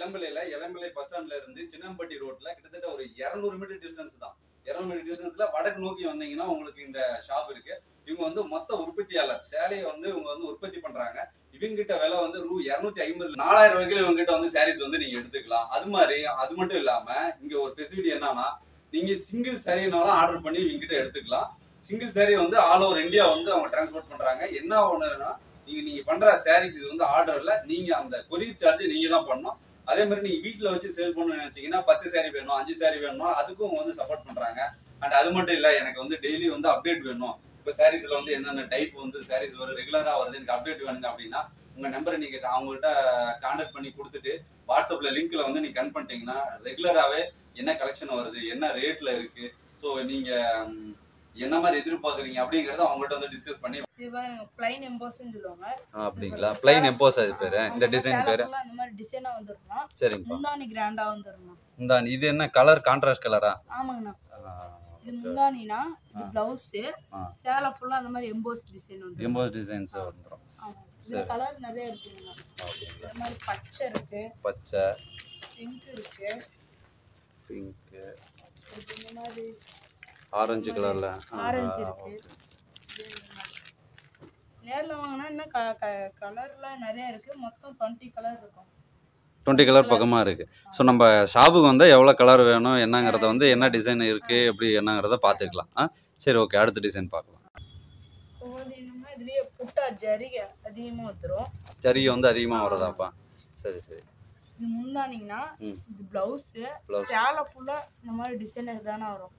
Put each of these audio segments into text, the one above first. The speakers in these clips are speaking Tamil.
இளம்பிள்ளையில இளம்பிள்ளை பஸ் ஸ்டாண்ட்ல இருந்து சின்னம்பட்டி ரோட்ல கிட்டத்தட்ட ஒரு 200 மீட்டர் டிஸ்டன்ஸ் தான் 200 மீட்டர் டிஸ்டன்ஸ்ல வடக்கு நோக்கி வந்தீங்கன்னா உங்களுக்கு இந்த ஷாப் இருக்கு இவங்க வந்து மொத்த உற்பத்தியாளர் சேலையை வந்து இவங்க வந்து உற்பத்தி பண்றாங்க இவங்க கிட்ட விலை வந்து ரூ இருநூத்தி ஐம்பது நாலாயிரம் ரூபாய்க்கு இவங்க கிட்ட வந்து சாரீஸ் வந்து நீங்க எடுத்துக்கலாம் அது மாதிரி அது மட்டும் இல்லாம இங்க ஒரு ஃபெசிலிட்டி என்னன்னா நீங்க சிங்கிள் சாரினாலும் ஆர்டர் பண்ணி இவங்க கிட்ட எடுத்துக்கலாம் சிங்கிள் சாரி வந்து ஆல் ஓவர் இந்தியா வந்து அவங்க டிரான்ஸ்போர்ட் பண்றாங்க என்ன ஒண்ணுன்னா நீங்க நீங்க பண்ற சாரிக்கு வந்து ஆர்டர்ல நீங்க அந்த கொரியர் சார்ஜ் நீங்க தான் பண்ணணும் அதே மாதிரி நீங்க வீட்ல வச்சு சேல் பண்ணணும்னு நினைச்சீங்கன்னா பத்து சாரி வேணும் அஞ்சு சாரி வேணும் அதுக்கும் வந்து சப்போர்ட் பண்றாங்க அண்ட் அது மட்டும் இல்ல எனக்கு வந்து டெய்லி வந்து அப்டேட் வேணும் இப்போ சாரீஸ்ல வந்து என்னென்ன டைப் வந்து சாரீஸ் வரும் ரெகுலரா வருது எனக்கு அப்டேட் வேணுங்க அப்படின்னா உங்க நம்பரை நீங்க அவங்க கிட்ட கான்டாக்ட் பண்ணி கொடுத்துட்டு வாட்ஸ்அப்ல லிங்க்ல வந்து நீங்க கன் பண்ணிட்டீங்கன்னா ரெகுலராவே என்ன கலெக்ஷன் வருது என்ன ரேட்ல இருக்கு ஸோ நீங்க ம், என்ன மாதிரி எதிர்பார்க்குறீங்க அப்படிங்கறத அவங்ககிட்ட வந்து டிஸ்கஸ் பண்ணி இது பாருங்க பிளைன் எம்போஸ்ன்னு சொல்லுவாங்க அப்படிங்களா பிளைன் எம்போஸ் அது பேரு இந்த டிசைன் சேலை பேரு full ஆ இந்த மாதிரி டிசைனா வந்துருக்கும் சரிங்கப்பா முந்தானி கிராண்டா வந்துருக்கும் இந்த இது என்ன கலர் கான்ட்ராஸ்ட் கலரா ஆமாங்கண்ணா இது முந்தானினா இது பிளவுஸ் ஆ. சேலை ஃபுல்லா அந்த மாதிரி எம்போஸ் டிசைன் வந்து எம்போஸ் டிசைன்ஸ் வந்துடும் ஆமா இதுல கலர் நிறைய இருக்குங்கண்ணா அப்படிங்களா இந்த மாதிரி பச்சை இருக்கு பச்சை பிங்க் இருக்கு பிங்க் இது இந்த மாதிரி ஆரஞ்சு கலர்ல ஆரஞ்சு இருக்கு இது இந்த மாதிரி. நேர்ல வாங்கினா இன்னும் க க- கலர்லாம் நிறைய இருக்கு மொத்தம் டுவெண்ட்டி கலர் இருக்கும் டுவெண்ட்டி கலர் பக்கமாக இருக்குது ஸோ நம்ம ஷாப்புக்கு வந்தால் எவ்வளோ கலர் வேணும் என்னங்கிறத வந்து என்ன டிசைன் இருக்குது எப்படி என்னங்கிறத பார்த்துக்கலாம் ஆ சரி ஓகே அடுத்த டிசைன் பார்க்கலாம் இப்போ வந்து என்னன்னா இதுலயே புட்டா ஜரிகை அதிகமா வந்துரும் ஜரிகை வந்து அதிகமாக வருதாப்பா சரி சரி இது முந்தானிங்கன்னா ம். இது பிளவுஸ் Blouse. சேலை ஃபுல்லா இந்த மாதிரி டிசைனர் தானே வரும்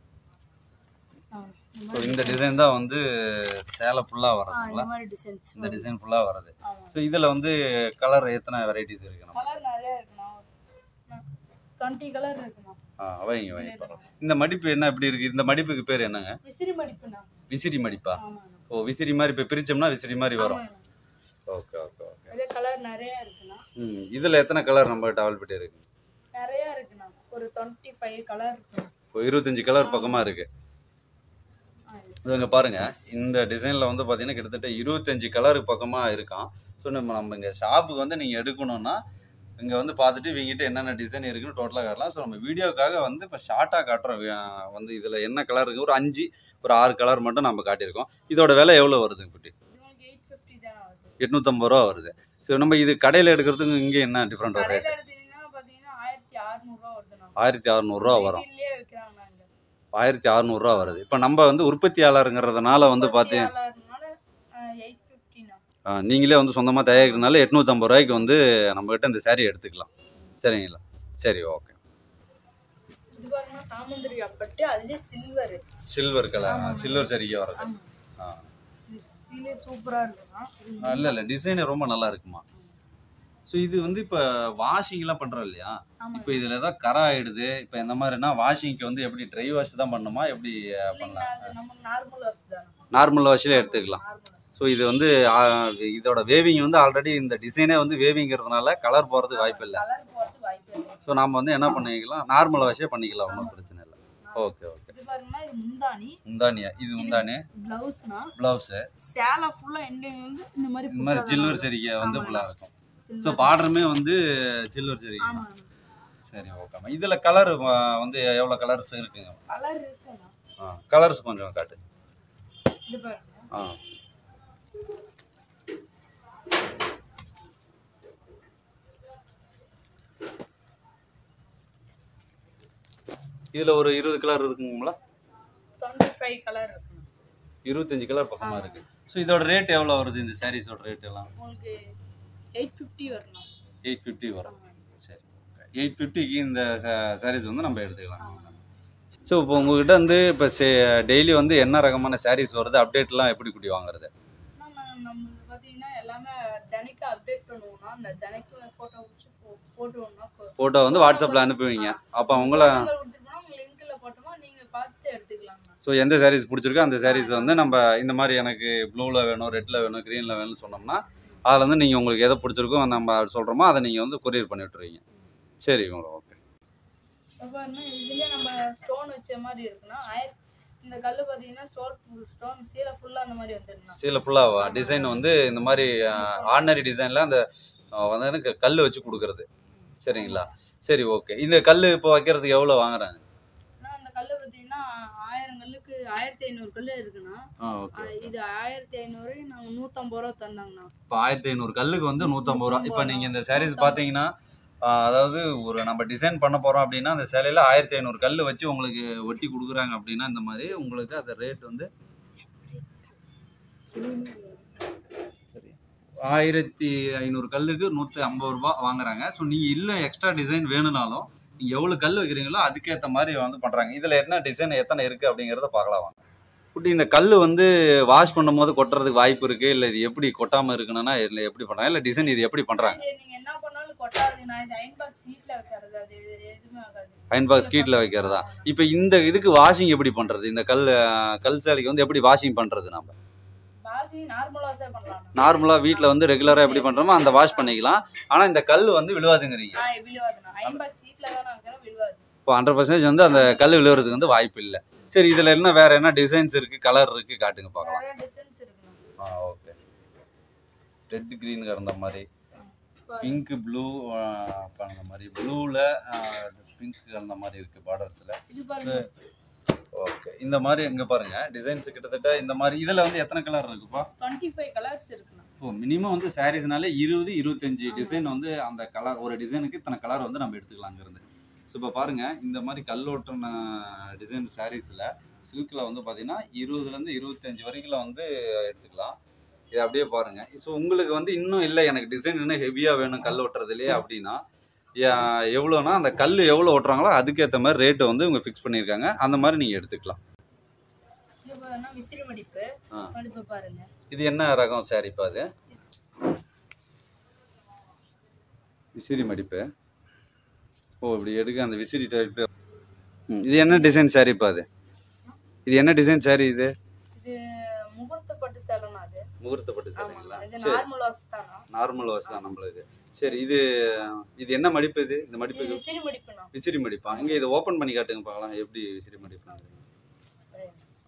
ஆ, இந்த ஸோ மாதிரி இந்த designs. டிசைன் தான் வந்து சேலை ஃபுல்லாக ஆ, வரதுங்களா இந்த மாதிரி டிசைன்ஸ் இந்த டிசைன் ஃபுல்லாக வருது ஆமா ஸோ இதில் வந்து கலர் எத்தனை வெரைட்டிஸ் இருக்கு நம்ம கலர் நிறைய இருக்குண்ணா டுவெண்ட்டி கலர் இருக்குண்ணா ஆ வைங்க வைங்க பரவாயில்ல. இந்த மடிப்பு என்ன இப்படி இருக்குது இந்த மடிப்புக்கு பேர் என்னங்க விசிறி மடிப்புண்ணா விசிறி மடிப்பா ஆமாண்ணா ஓ விசிறி மாதிரி இப்போ பிரிச்சோம்னா விசிறி மாதிரி வரும் ஆமாண்ணா ஓகே ஓகே ஓகே நிறைய கலர் நிறைய இருக்குண்ணா ம் இதில் எத்தனை கலர் நம்ம கிட்ட அவைலபிலிட்டி இருக்கு நிறைய இருக்குண்ணா ஒரு டுவெண்ட்டி ஃபைவ் கலர் இருக்குண்ணா இப்போ இருபத்தஞ்சு கலர் பக்கமாக இருக்கு ஆ, இது. இதுங்க பாருங்க இந்த டிசைனில் வந்து பார்த்தீங்கன்னா கிட்டத்தட்ட இருபத்தஞ்சு கலர் பக்கமாக இருக்கான் ஸோ நம்ம நம்ம இங்கே ஷாப்புக்கு வந்து நீங்கள் எடுக்கணும்னா இங்கே வந்து பார்த்துட்டு இவங்ககிட்ட என்னென்ன டிசைன் இருக்குன்னு டோட்டலாக காட்டலாம் ஸோ நம்ம வீடியோக்காக வந்து இப்போ ஷார்ட்டாக காட்டுறோம் அஹ் வந்து இதில் என்ன கலர் இருக்குது ஒரு அஞ்சு ஒரு ஆறு கலர் மட்டும் நம்ம காட்டியிருக்கோம் இதோட விலை எவ்வளோ வருதுங்க குட்டி இது உங்களுக்கு எயிட் ஃபிஃப்டி தானே வருது எட்நூற்றம்பது ரூபா வருது ஸோ நம்ம இது கடையில் எடுக்கிறதுக்கு இங்கே என்ன டிஃப்ரெண்ட் ரேட் கடையில் எடுத்தீங்கன்னா பார்த்தீங்கன்னா ஆயிரத்தி அறுநூறுவா வருதுண்ணா ஆயிரத்தி அறநூறுரூவா வரும் வீட்டிலேயே விற்கிறாங்கண்ணா இங்கே ஆயிரத்தி அறநூறுரூவா வருது இப்போ நம்ம வந்து உற்பத்தியாளருங்கிறதுனால வந்து பார்த்தீங்கன்னா எயிட் ஃபிஃப்டிண்ணா ஆ, நீங்களே வந்து சொந்தமாக தயாரிக்கிறதுனால எட்நூற்றம்பது ரூபாய்க்கு வந்து நம்மகிட்ட இந்த saree எடுத்துக்கலாம் சரிங்களா சரி ஓகே இது பாருங்கன்னா சாமந்திரி அப்பட்டு அதுலேயே சில்வர் சில்வர் கலர் ஆமா. சில்வர் சரிங்க வருது ஆமாம் ஆ இது சீலே சூப்பராக இருக்குண்ணா இது இல்லை இல்லை டிசைனே ரொம்ப நல்லா இருக்குமா ஸோ இது வந்து இப்போ வாஷிங்லாம் பண்ணுறோம் இல்லையா ஆமாம் இப்போ இதில் ஏதாவது கரை ஆயிடுது இப்போ இந்த மாதிரினா வாஷிங்க்கு வந்து எப்படி ட்ரை வாஷ் தான் பண்ணணுமா எப்படி அஹ், இல்லைங்கண்ணா பண்ணலாம் அது நம்ம நார்மல் வாஷ் தானே நார்மல் வாஷில் எடுத்துக்கலாம் நார்மல் வாஷ் ஸோ இது வந்து ஆ, இதோட வேவிங் வந்து ஆல்ரெடி இந்த டிசைனே வந்து வேவிங்கிறதுனால கலர் போகிறதுக்கு வாய்ப்பு இல்லை கலர் போகிறதுக்கு வாய்ப்பு இல்லை ஸோ நாம வந்து என்ன பண்ணிக்கலாம் நார்மல் வாஷே பண்ணிக்கலாம் ஒன்றும் பிரச்சனை இல்லை ஓகே ஓகே இது பாருங்கன்னா இது முந்தானி முந்தானியா இது முந்தானி பிளவுஸ்னா ப்ளவுஸு சேலை ஃபுல்லாக எண்டிங் வந்து இந்த மாதிரி இந்த மாதிரி புட்டா சில்வர் தானே சரிகை வந்து ஆமா. ஃபுல்லாக இருக்கும் ஸோ silver. பார்டருமே வந்து சில்வர் சரிகை ஆமாம் சரி ஓகேம்மா இதில் கலர் வந்து எவ்வளோ கலர்ஸ் இருக்குங்க கலர் இருக்குண்ணா ஆ கலர்ஸ் கொஞ்சம் காட்டு இது பாருங்க ஆ இதில் ஒரு இருபது கலர் இருக்குங்களா டுவெண்ட்டி ஃபைவ் கலர் இருக்குண்ணா இருபத்தஞ்சு கலர் பக்கமாக இருக்கு ஸோ இதோட ரேட் எவ்வளோ வருது இந்த சாரீஸோட ரேட் எல்லாம் உங்களுக்கு எயிட் ஃபிஃப்டி வரணும் எயிட் ஃபிஃப்டி வரும் ஆமாம் சரி எயிட் ஃபிஃப்டிக்கு இந்த சாரீஸ் வந்து நம்ம எடுத்துக்கலாம் ஆமாம் ஸோ இப்போ உங்ககிட்ட வந்து இப்போ டெய்லி வந்து என்ன ரகமான சாரீஸ் வருது அப்டேட்லாம் எப்படி குட்டி வாங்குறது நம்ம நம்மளுக்கு பார்த்தீங்கன்னா எல்லாமே தினைக்கு அப்டேட் பண்ணுவோம்னா அந்த தினைக்கு ஃபோட்டோ பிடிச்சி போட்டுவோம்னா ஃபோட்டோ வந்து வாட்ஸ்அப்பில் அனுப்புவீங்க அப்போ உங்களை நம்பர் கொடுத்துருப்போம் உங்க லிங்க்ல போட்டோமா நீங்க பார்த்து எடுத்துக்கலாம்ண்ணா ஸோ எந்த சாரீஸ் பிடிச்சிருக்கோ அந்த சாரீஸ் வந்து நம்ம இந்த மாதிரி எனக்கு ப்ளூவில் வேணும் ரெட்டில் வேணும் க்ரீனில் வேணும்னு சொன்னோம்னா அதில் வந்து நீங்கள் உங்களுக்கு எதை பிடிச்சிருக்கோ நம்ம சொல்கிறோமோ அதை நீங்கள் வந்து கொரியர் பண்ணி விட்டுருவீங்க சரி உங்களுக்கு ஓகே பாருன்னா இதுலயே நம்ம ஸ்டோன் வச்ச மாதிரி இருக்குன்னா ஆயிரத்தி இந்த கல்லு பார்த்தீங்கன்னா ஸ்டோன் ஸ்டோன் சீலை ஃபுல்லாக அந்த மாதிரி வந்துருண்ணா சீல ஃபுல்லாக டிசைன் வந்து இந்த மாதிரி ஆர்டினரி டிசைனில் அந்த அஹ், வந்து எனக்கு கல் வச்சு கொடுக்குறது சரிங்களா சரி ஓகே இந்த கல் இப்போ வைக்கிறதுக்கு எவ்வளோ வாங்குறாங்க ஆனா அந்த கல்லு பார்த்தீங்கன்னா ஆயிரம் கல்லுக்கு ஆயிரத்தி ஐநூறு கல் இருக்குண்ணா ஆ ஓகே ஆ, இது ஆயிரத்தி ஐநூறு நாங்கள் நூற்றம்பது ரூபா தந்தாங்கண்ணா இப்போ ஆயிரத்தி ஐநூறு கல்லுக்கு வந்து நூற்றம்பது ரூபா இப்போ நீங்கள் இந்த சாரீஸ் நூத்தம்பது. பார்த்தீங்கன்னா ஆ, அதாவது ஒரு நம்ம டிசைன் பண்ண போகிறோம் அப்படின்னா அந்த சேலையில் ஆயிரத்தி ஐநூறு கல் வச்சு உங்களுக்கு ஒட்டி கொடுக்குறாங்க அப்படின்னா இந்த மாதிரி உங்களுக்கு அந்த ரேட் வந்து சரி ஆயிரத்தி ஐநூறு கல்லுக்கு நூற்றி ஐம்பது ரூபா வாங்குறாங்க ஸோ நீங்கள் இல்லை எக்ஸ்ட்ரா டிசைன் வேணும்னாலும் நீங்கள் எவ்வளோ கல் வைக்கிறீங்களோ அதுக்கேற்ற மாதிரி வந்து பண்ணுறாங்க இதில் என்ன டிசைன் எத்தனை இருக்குது அப்படிங்கிறத பார்க்கலாம் வாங்க குட்டி இந்த கல் வந்து வாஷ் பண்ணும்போது கொட்டுறதுக்கு வாய்ப்பு இருக்குது இல்லை இது எப்படி கொட்டாமல் இருக்கணும்னா இல்லை எப்படி பண்ணுறாங்க இல்லை டிசைன் இது எப்படி பண்ணுறாங்க இது நீங்க என்ன பண்ணாலும் கொட்டாதுண்ணா இது அயன் பாக்ஸ் சீட்ல வைக்கிறது அது இது எதுவுமே ஆகாது அயன் பாக்ஸ் கீட்டில் வைக்கிறதா இப்போ இந்த இதுக்கு வாஷிங் எப்படி பண்ணுறது இந்த கல் கல் சேலைக்கு வந்து எப்படி வாஷிங் பண்ணுறது நம்ம பாசி நார்மல் வாஷே பண்ணலாம் நார்மலாக வீட்டில் வந்து ரெகுலராக எப்படி பண்ணுறோமோ அந்த வாஷ் பண்ணிக்கலாம் ஆனால் இந்த கல் வந்து விழுவாதுங்கிறீங்க ஆ விழுவாதுண்ணா அயன் பாக்ஸ் சீட்ல தான் நான் வைக்கிறேன் விழுவாது இப்போ ஹண்ட்ரட் பர்சன்டேஜ் வந்து அந்த கல் விழுவுறதுக்கு வந்து வாய்ப்பு இல்லை சரி இதில் என்ன வேற என்ன டிசைன்ஸ் இருக்குது கலர் இருக்குது காட்டுங்க பார்க்கலாம் நிறைய டிசைன்ஸ் இருக்குண்ணா ஆ ஓகே ரெட் க்ரீன் கலந்த மாதிரி இப்போ பிங்க் ப்ளூ கலந்த மாதிரி ப்ளூவில் பிங்க் கலந்த மாதிரி இருக்குது பார்டர்ஸில் இது பாருங்க ஓகே இந்த மாதிரி இங்கே பாருங்க டிசைன்ஸ் கிட்டத்தட்ட இந்த மாதிரி இதில் வந்து எத்தனை கலர் இருக்குப்பா டுவெண்ட்டி ஃபைவ் கலர்ஸ் இருக்குண்ணா ஸோ மினிமம் வந்து சாரீஸ்னாலே இருபது இருபத்தஞ்சு டிசைன் வந்து அந்த கலர் ஒரு டிசைனுக்கு இத்தனை கலர் வந்து நம்ம எடுத்துக்கலாம் அங்கேருந்து ஸோ இப்போ பாருங்க இந்த மாதிரி கல்லோட்டன டிசைன் சாரீஸில் சில்கில் வந்து பார்த்தீங்கன்னா இருபதுலேருந்து இருபத்தஞ்சு வரைக்கும் வந்து எடுத்துக்கலாம் இது அப்படியே பாருங்க ஸோ உங்களுக்கு வந்து இன்னும் இல்லை எனக்கு டிசைன் இன்னும் ஹெவியாக வேணும் கல் ஓட்டுறதுலேயே அப்படின்னா யா- எவ்வளோனா அந்த கல் எவ்வளோ ஓட்டுறாங்களோ அதுக்கேற்ற மாதிரி ரேட்டை வந்து இவங்க ஃபிக்ஸ் பண்ணியிருக்காங்க அந்த மாதிரி நீங்கள் எடுத்துக்கலாம் இது பாருன்னா விசிறி மடிப்பு ஆ. மடிப்பு பாருங்க இது என்ன ரகம் சாரிப்பா அது விசிறி மடிப்பு ஓ இப்படி எடுக்க அந்த விசிறி டைப்பு இது என்ன டிசைன் சாரிப்பா அது இது என்ன டிசைன் சாரி இது இது முகூர்த்த பட்டு சேலைண்ணா அது முகூர்த்தப்பட்டு ஆமாங்க சாரிங்களா இது சரி நார்மல் வாஷ் தானா நார்மல் வாஷ் தான் நம்மளுக்கு சரி இது இது என்ன மடிப்பு இது இந்த மடிப்பு இது இது விசிறி மடிப்புண்ணா விசிறி மடிப்பா இங்கே இதை ஓப்பன் பண்ணி காட்டுங்க பார்க்கலாம் எப்படி விசிறி மடிப்பு ஒரே நிமிஷம்.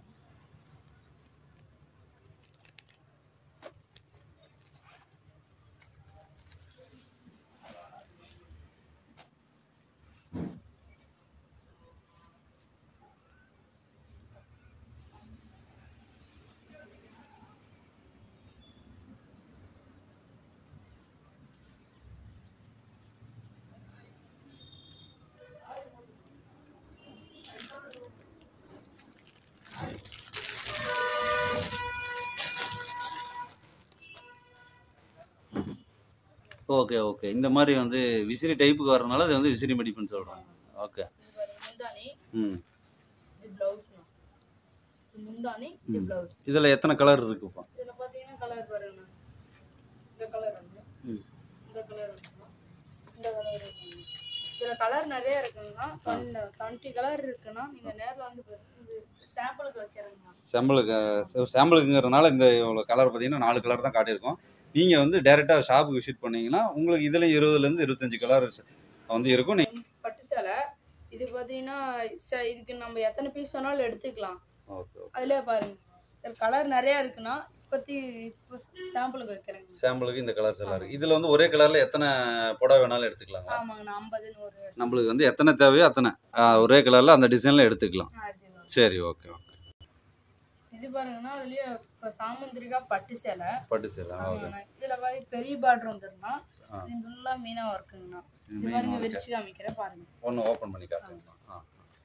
ஓகே ஓகே இந்த மாதிரி வந்து விசிறி டைப்புக்கு வரதுனால அது வந்து விசிறி மடிப்புன்னு சொல்கிறாங்க ஓகே இது பாருங்க முந்தானி ம் இது பிளவுஸ்ண்ணா இது முந்தானி இது ம். பிளவுஸ் இதில் எத்தனை கலர் இருக்குப்பா இதுல பாத்தீங்கன்னா கலர் பாருங்க இந்த கலர் ஒன்று ம். இந்த கலர் ஒன்று இந்த கலர் இருக்குங்க இதுல கலர் நிறைய இருக்குங்கன்னா டுவெண்ட்டி கலர் இருக்குன்னா நீங்க நேர்ல வந்து பாருங்க இது சாம்பிளுக்கு வைக்கிறேங்கண்ணா சாம்பிளுக்கு சாம்பிளுக்குங்கிறனால இந்த இவ்வளோ கலர் பார்த்தீங்கன்னா நாலு கலர் தான் காட்டியிருக்கோம் நீங்கள் வந்து டேரெக்டாக ஷாப்புக்கு விசிட் பண்ணீங்கன்னா உங்களுக்கு இதில் இருபதுலேருந்து இருபத்தஞ்சு கலர் வந்து இருக்கும் நீ பட்டு சேலை இது பாத்தீங்கன்னா ச- இதுக்கு நம்ம எத்தனை பீஸ் வேணாலும் எடுத்துக்கலாம் ஓகே ஓகே அதுல பாருங்க இதுல கலர் நிறைய இருக்குன்னா இப்பத்தி இப்போ சாம்பிளுக்கு வைக்கிறேங்க சாம்பிளுக்கு இந்த கலர்ஸ் எல்லாம் இருக்குது இதில் வந்து ஒரே கலரில் எத்தனை புடவை வேணாலும் எடுத்துக்கலாங்க ஆமாங்க நான் ஐம்பது நூறு நம்மளுக்கு வந்து எத்தனை தேவையோ அத்தனை ஆ, ஒரே கலரில் அந்த டிசைனில் எடுத்துக்கலாம் ஆயிரத்தி சரி ஓகே ஓகே இது பாருங்கன்னா அதுலயே இப்போ சாமுந்திரிகா பட்டு சேலை பட்டு சேலை ஓகே ஆமாண்ணா. இதுல பாரு பெரிய பார்டர் வந்துருன்னா ஆ. இது ஃபுல்லா மீனா ஒர்க்குங்கண்ணா இது மெயின் பாருங்க விரிச்சு காமிக்கிறேன் பாருங்க ஒன்று ஓப்பன் பண்ணி காட்டுங்க ஆ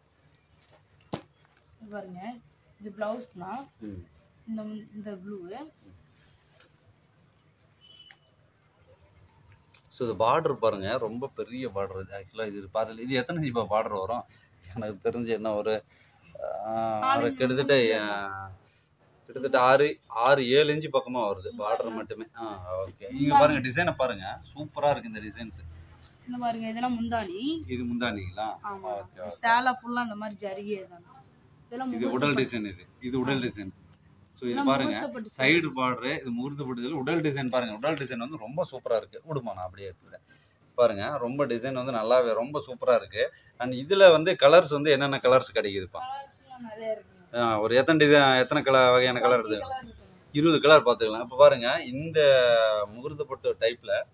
இது பாருங்க இது பிளவுஸ்னா ம் இந்த இந்த ப்ளூ ஸோ இது பார்டர் பாருங்க ரொம்ப பெரிய பார்டர் இது ஆக்சுவலாக இது பார்த்துல இது எத்தனை இப்போ பார்டர் வரும் எனக்கு தெரிஞ்சு என்ன ஒரு ஆஹ், நாலு ஒரு இன்ச்சு கிட்டத்தட்ட ஆஹ், கிட்டத்தட்ட ஆறு ஆறு ஏழு இன்ச்சு பக்கமாக வருது பார்டர் மட்டுமே ஆ ஓகே இங்கே பாருங்க டிசைனை பாருங்க சூப்பராக இருக்கு இந்த டிசைன்ஸ் இந்த பாருங்க இதெல்லாம் முந்தானி இது முந்தானிங்களா ஆமா ஓகே ஓகே சேலை ஃபுல்லா அந்த மாதிரி ஜரிகை தானே இதெல்லாம் இது உடல் டிசைன் இது இது உடல் டிசைன் ஸோ இது இதெல்லாம் பாருங்க முகூர்த்தப்பட்டு சேலை. சைடு பார்டரு இது முகூர்த்தப்பட்டதில் உடல் டிசைன் பாருங்க உடல் டிசைன் வந்து ரொம்ப சூப்பராக இருக்கு விடுமா நான் அப்படியே எடுத்துக்கிறேன் பாருங்க ரொம்ப டிசைன் வந்து நல்லாவே ரொம்ப சூப்பராக இருக்கு அண்ட் இதில் வந்து கலர்ஸ் வந்து என்னென்ன கலர்ஸ் கிடைக்குதுப்பா கலர்ஸ்லாம் நிறைய இருக்குங்க ஆ, ஒரு எத்தனை டிசைன் எத்தனை கலர் வகையான கலர் Twenty இருக்கு colour இருக்குங்க. இருபது கலர் பார்த்துக்கலாம் இப்போ பாருங்க இந்த முகூர்த்தப்பட்டு டைப்பில்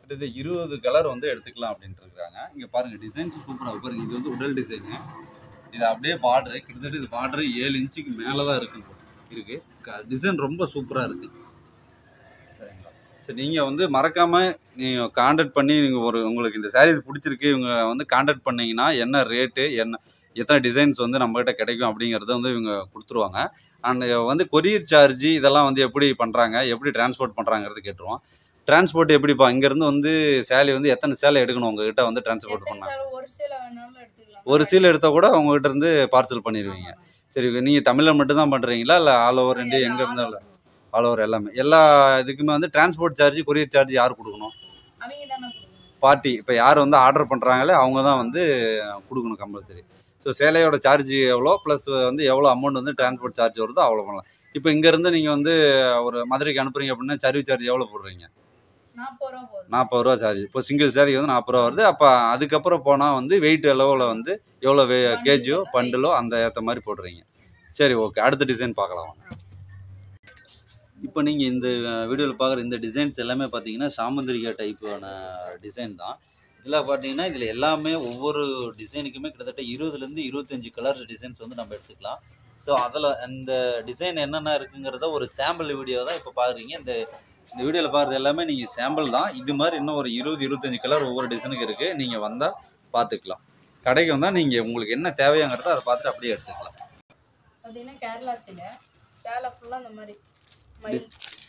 கிட்டத்தட்ட இருபது கலர் வந்து எடுத்துக்கலாம் அப்படின்ட்டு இருக்காங்க இங்க பாருங்க டிசைன்ஸ் சூப்பராக பாருங்க இது வந்து உடல் டிசைனு இது அப்படியே பார்டரு கிட்டத்தட்ட இது பார்டரு ஏழு இன்ச்சுக்கு மேலே தான் இருக்கு இருக்கு டிசைன் ரொம்ப சூப்பராக இருக்கு சரிங்களா சரி நீங்கள் வந்து மறக்காம நீங்கள் காண்டாக்ட் பண்ணி நீங்கள் ஒரு உங்களுக்கு இந்த சாரீஸ் பிடிச்சிருக்கு இவங்க வந்து காண்டாக்ட் பண்ணீங்கன்னா என்ன ரேட்டு என்ன எத்தனை டிசைன்ஸ் வந்து நம்மகிட்ட கிடைக்கும் அப்படிங்கிறத வந்து இவங்க கொடுத்துருவாங்க அண்ட் வந்து கொரியர் சார்ஜ் இதெல்லாம் வந்து எப்படி பண்ணுறாங்க எப்படி டிரான்ஸ்போர்ட் பண்ணுறாங்கிறது கேட்டுருவோம் டிரான்ஸ்போர்ட் எப்படிப்பா இங்கேருந்து வந்து சேலை வந்து எத்தனை சேலை எடுக்கணும் உங்ககிட்ட வந்து டிரான்ஸ்போர்ட் எத்தனை பண்ணாங்க சேலை ஒரு சேலை வேணாலும் எடுத்துக்கலாம் ஒரு சீல் எடுத்தால் கூட உங்ககிட்ட இருந்து பார்சல் பண்ணிடுவீங்க சரி நீங்கள் தமிழில் மட்டும் தான் பண்ணுறீங்களா இல்லை ஆல் ஓவர் இந்தியா எங்கே இருந்தாலும் ஆல் ஓவர் எல்லாமே எல்லா இதுக்குமே வந்து டிரான்ஸ்போர்ட் சார்ஜ் கொரியர் சார்ஜ் யார் கொடுக்கணும் அவங்க தானே கொடுக்கணும் பார்ட்டி இப்போ யார் வந்து ஆர்டர் பண்ணுறாங்களே அவங்க தான் வந்து கொடுக்கணும் கம்பல்சரி ஸோ சேலையோட சார்ஜ் எவ்வளோ ப்ளஸ் வந்து எவ்வளோ அமௌண்ட் வந்து டிரான்ஸ்போர்ட் சார்ஜ் வருதோ அவ்வளோ பண்ணலாம் இப்போ இங்கேருந்து நீங்கள் வந்து ஒரு மதுரைக்கு அனுப்புறீங்க அப்படின்னா சர்வீஸ் சார்ஜ் எவ்வளோ போடுறீங்க நாற்பது ரூபா போதும் நாற்பது ரூபா சார்ஜ் இப்போ சிங்கிள் சாரி வந்து நாற்பது ரூபா வருது அப்போ அதுக்கப்புறம் போனால் வந்து வெயிட் அளவில் வந்து எவ்வளோ வே கேஜியோ பண்டிலோ அந்த ஏற்ற மாதிரி போடுறீங்க சரி ஓகே அடுத்த டிசைன் பார்க்கலாம் வாங்க. இப்போ நீங்கள் இந்த வீடியோவில் பார்க்குற இந்த டிசைன்ஸ் எல்லாமே பார்த்தீங்கன்னா சாமுந்திரிகா டைப்பான டிசைன் தான் இதில் பார்த்தீங்கன்னா இதில் எல்லாமே ஒவ்வொரு டிசைனுக்குமே கிட்டத்தட்ட இருபதுலேருந்து இருபத்தஞ்சி கலர் டிசைன்ஸ் வந்து நம்ம எடுத்துக்கலாம் ஸோ அதில் அந்த டிசைன் என்னென்ன இருக்குங்கிறத ஒரு சாம்பிள் வீடியோ தான் இப்போ பார்க்குறீங்க இந்த இந்த வீடியோவில் பார்க்குறது எல்லாமே நீங்கள் சாம்பிள் தான் இது மாதிரி இன்னும் ஒரு இருபது இருபத்தஞ்சி கலர் ஒவ்வொரு டிசைனுக்கு இருக்குது நீங்கள் வந்தால் பார்த்துக்கலாம் கடைக்கு வந்தால் நீங்கள் உங்களுக்கு என்ன தேவையாங்கிறத அதை பார்த்துட்டு அப்படியே எடுத்துக்கலாம் பார்த்தீங்கன்னா கேரளா சேலை சேலை ஃபுல்லாக இந்த மாதிரி மயில்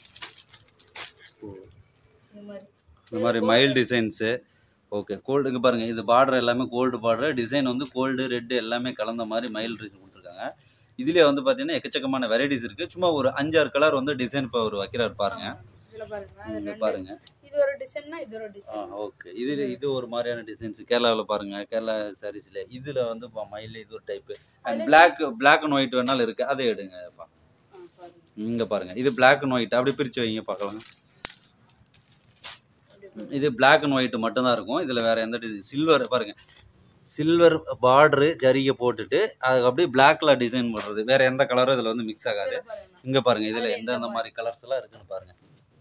இந்த மாதிரி இந்த மாதிரி மைல் டிசைன்ஸு ஓகே கோல்டு இங்கே பாருங்கள் இது பார்டர் எல்லாமே கோல்டு பார்டர் டிசைன் வந்து கோல்டு ரெட்டு எல்லாமே கலந்த மாதிரி மயில் டிசைன் கொடுத்துருக்காங்க இதுலேயே வந்து பார்த்தீங்கன்னா எக்கச்சக்கமான வெரைட்டிஸ் இருக்குது சும்மா ஒரு அஞ்சாறு கலர் வந்து டிசைன் இப்போ அவர் வைக்கிறார் பாருங்க இதுல பாருங்க அது இங்கே ரெண்டு. பாருங்க இது ஒரு டிசைன்னா இது ஒரு ஆ டிசைன் ஓகே இது இது ஒரு மாதிரியான டிசைன்ஸ் கேரளாவில் பாருங்க கேரளா சாரீஸில் இதில் வந்து மயில் இது ஒரு type and black black and white வேணாலும் இருக்குது அதை எடுங்கப்பா பாருங்க இங்கே பாருங்க இது பிளாக் அண்ட் ஒயிட் அப்படி பிரித்து வைங்க பார்க்கலாம் அப்படி பாருங்க. இது பிளாக் அண்ட் ஒயிட் மட்டும்தான் இருக்கும் இதில் வேற எந்த சில்வர் பாருங்க சில்வர் பார்டரு ஜரிகை போட்டுட்டு அதுக்கு அப்படியே பிளாக்ல டிசைன் பண்ணுறது வேற எந்த கலரும் இதில் வந்து மிக்ஸ் ஆகாது இதுல பாருங்க இங்கே பாருங்க இதில் அதுல எந்தெந்த எந்த மாதிரி கலர்ஸ் எல்லாம் இருக்குன்னு பாருங்க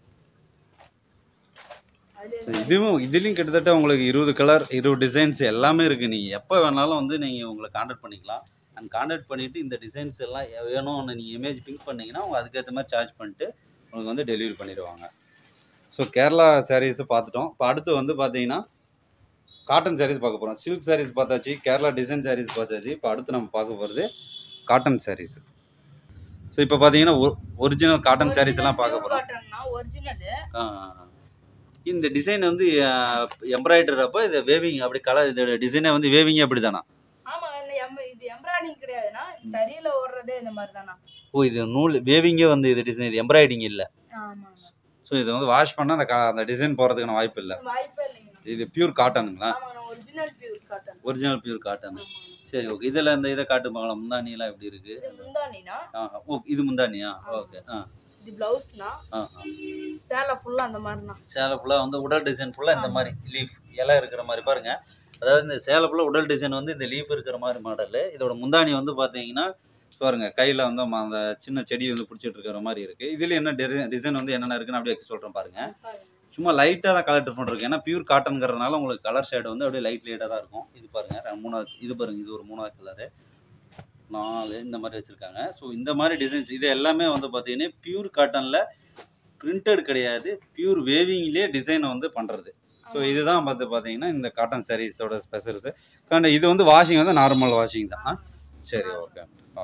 அதுல So, இதுவும் இதுலேயும் கிட்டத்தட்ட உங்களுக்கு இருபது கலர் இருபது டிசைன்ஸ் எல்லாமே இருக்குது நீங்கள் எப்போ வேணாலும் வந்து நீங்கள் உங்களை காண்டாக்ட் பண்ணிக்கலாம் அண்ட் காண்டாக்ட் பண்ணிவிட்டு இந்த டிசைன்ஸ் எல்லாம் வேணும்னு நீங்கள் இமேஜ் பிங்க் பண்ணீங்கன்னா அவங்க அதுக்கேற்ற மாதிரி சார்ஜ் பண்ணிட்டு உங்களுக்கு வந்து டெலிவரி பண்ணிடுவாங்க ஸோ கேரளா சாரீஸை பார்த்துட்டோம் இப்போ அடுத்து வந்து பார்த்தீங்கன்னா காட்டன் சாரீஸ் பார்க்க போகிறோம் சில்க் சாரீஸ் பார்த்தாச்சு கேரளா டிசைன் சாரீஸ் பார்த்தாச்சு இப்போ அடுத்து நம்ம பார்க்க போகிறது காட்டன் சாரீஸ் ஸோ இப்போ பார்த்தீங்கன்னா ஒரிஜினல் காட்டன் சாரீஸ் எல்லாம் பார்க்க போகிறோம் காட்டன்னா ஒரிஜினல் ஆ, ஆ, ஆ. இந்த டிசைன் வந்து எம்ப்ராய்டர் அப்போ இது வேவிங் அப்படி கலர் இதோட டிசைனே வந்து வேவிங்கே அப்படி தானா ஆமா இந்த எம்- இது எம்ப்ராய்டிங் கிடையாதுன்னா தறியில ஓடுறதே இந்த மாதிரி தானா ஓ இது நூல் வேவிங்கே வந்து இது டிசைன் இது எம்ப்ராய்டிங் இல்லை ஆமாங்க ஸோ இதை வந்து வாஷ் பண்ணால் அந்த க- அந்த டிசைன் போகிறதுக்கான வாய்ப்பு இல்லை வாய்ப்பே இல்லைங்கண்ணா இது பியூர் காட்டனுங்களா ஆமாங்கண்ணா original pure cotton original pure cotton ஆமாங்கண்ணா சரி ஓகே இதில் இந்த இதை காட்டு பார்க்கலாம் முந்தானிலாம் எப்படி இருக்கு இது முந்தானினா ஆ ஓ இது முந்தானியா ஓகே ஆ இது பிளவுஸ்னா ஆ ஆ சேலை ஃபுல்லா அந்த மாதிரினா சேலை ஃபுல்லாக வந்து உடல் டிசைன் ஃபுல்லாக இந்த மாதிரி லீஃப் இலை இருக்கிற மாதிரி பாருங்க அதாவது இந்த சேலை ஃபுல்லாக உடல் டிசைன் வந்து இந்த லீஃப் இருக்கிற மாதிரி மாடலு இதோட முந்தானி வந்து பார்த்தீங்கன்னா பாருங்க கையில் வந்து ம- அந்த சின்ன செடி வந்து பிடிச்சிட்டு இருக்கிற மாதிரி இருக்கு இதுல என்ன டிசைன் வந்து என்னென்ன இருக்குன்னு அப்படியே சொல்றேன் பாருங்க சும்மா லைட்டாக தான் கலர் டிஃப்ரெண்ட் இருக்கு ஏன்னா பியூர் காட்டன்ங்கிறதுனால உங்களுக்கு கலர் ஷேடு வந்து அப்படியே லைட் லைட்டாக தான் இருக்கும் இது பாருங்க ரெண்டு- மூணாவது இது பாருங்க இது ஒரு மூணாவது கலரு நாலு இந்த மாதிரி வச்சிருக்காங்க ஸோ இந்த மாதிரி டிசைன்ஸ் இது எல்லாமே வந்து பார்த்தீங்கன்னா பியூர் காட்டனில் பிரிண்டட் கிடையாது பியூர் வேவிங்லேயே டிசைனை வந்து பண்ணுறது ஸோ இதுதான் பார்த்து பார்த்தீங்கன்னா இந்த காட்டன் சாரீஸோட ஸ்பெஷல்ஸு கண்ட இது வந்து வாஷிங் வந்து நார்மல் வாஷிங் தான் ஆ? சரி ஓகே ஆ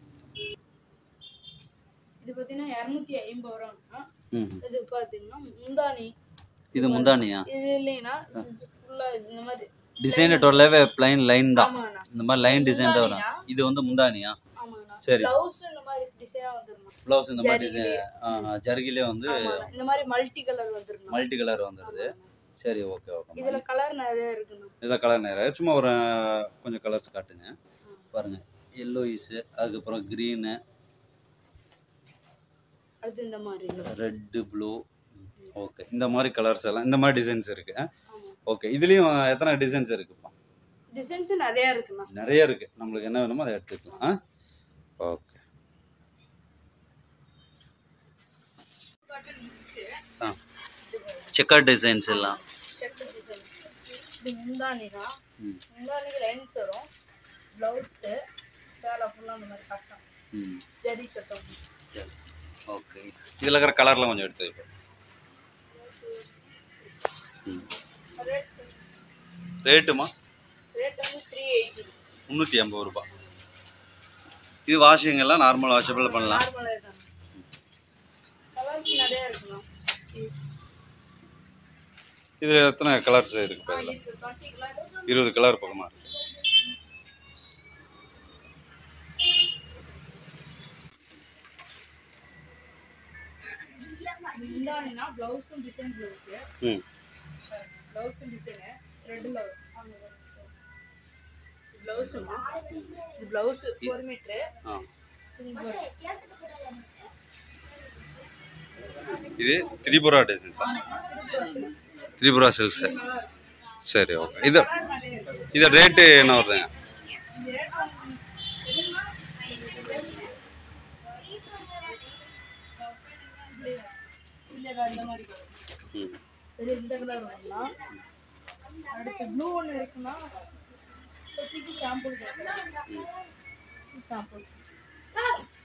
இது பாத்தீங்கன்னா இரநூத்தி ஐம்பது ரூபாங்கண்ணா ம் இது பாத்தீங்கன்னா முந்தானி இது முந்தானியா இது இல்லைன்னா ஃபுல்லா இந்த மாதிரி டிசைன் டோட்டலாகவே பிளைன் லைன் தான் ஆமாண்ணா இந்த மாதிரி லைன் டிசைன் தான் வரும் முந்தானினா? இது வந்து முந்தானியா ஆமாண்ணா சரி. பிளவுஸ் இந்த மாதிரி டிசைனா வந்துருமா ப்ளவுஸ் இந்த மாதிரி ஜரிகிலே. டிசைன் ஜருகிலே வந்து ஆமாண்ணா இந்த மாதிரி மல்டி கலர் வந்துருமா மல்டி கலர் வந்துடுது சரி ஓகே ஓகே இதுல கலர் நிறைய இருக்குண்ணா இதில் கலர் நிறைய சும்மா ஒரு கொஞ்சம் கலர்ஸ் காட்டுங்க பாருங்க எல்லோயிஸு அதுக்கப்புறம் க்ரீனு அடுத்து இந்த மாதிரி ரெட்டு ப்ளூ ஓகே இந்த மாதிரி கலர்ஸ் எல்லாம் இந்த மாதிரி டிசைன்ஸ் இருக்கு ஆமா ஓகே இதுலேயும் எத்தனை டிசைன்ஸ் இருக்குப்பா டிசைன்ஸ் நிறைய இருக்குண்ணா நிறைய இருக்கு நம்மளுக்கு என்ன வேணுமோ அதை எடுத்துக்கலாம் ஓகே ஆ செக்கர் டிசைன்ஸ் எல்லாம் இது முந்தானினா ம் முந்தானிக்கு லைன்ஸ் வரும் ப்ளவுஸு சேலை ஃபுல்லாக அந்த மாதிரி கட்டம் ம் ஜரி கட்டம் சரி ஓகே இதில் இருக்கிற கலர்லாம் கொஞ்சம் எடுத்து வைப்போம் ம் ரேட் ரேட்டுமா ரேட் வந்து த்ரீ எயிட்டி முந்நூற்றி ஐம்பது ரூபாய் இது வாஷிங் எல்லாம் நார்மல் வாஷபிள் பண்ணலாம் நார்மலாக தான் கலர்ஸ் நிறைய இருக்குண்ணா இதில் எத்தனை கலர்ஸ் இருக்கு இப்போ இதில் இருக்கு டுவெண்ட்டி கலர் இருபது கலர் பக்கமாக இருக்கு முந்தானினா ப்ளவுஸும் டிசைன் ப்ளவுஸு ம் ப்ளவுஸும் டிசைனு த்ரெட்டில் வரும் அங்கே ப்ளவுஸுமா இது ப்ளவுஸு ஒரு மீட்ரு ஆ இது திரிபுரா டிசைன்ஸா திரிபுரா சில்க்ஸ் சரி ஓகே இது இது ரேட்டு என்ன வருதுங்க இல்லை இந்த மாதிரி வரும் ம் இது இந்த கலர் வரலாம் அடுத்து ப்ளூ ஒன்று இருக்குன்னா இப்போதைக்கு ஷாம்பு ஷாம்பு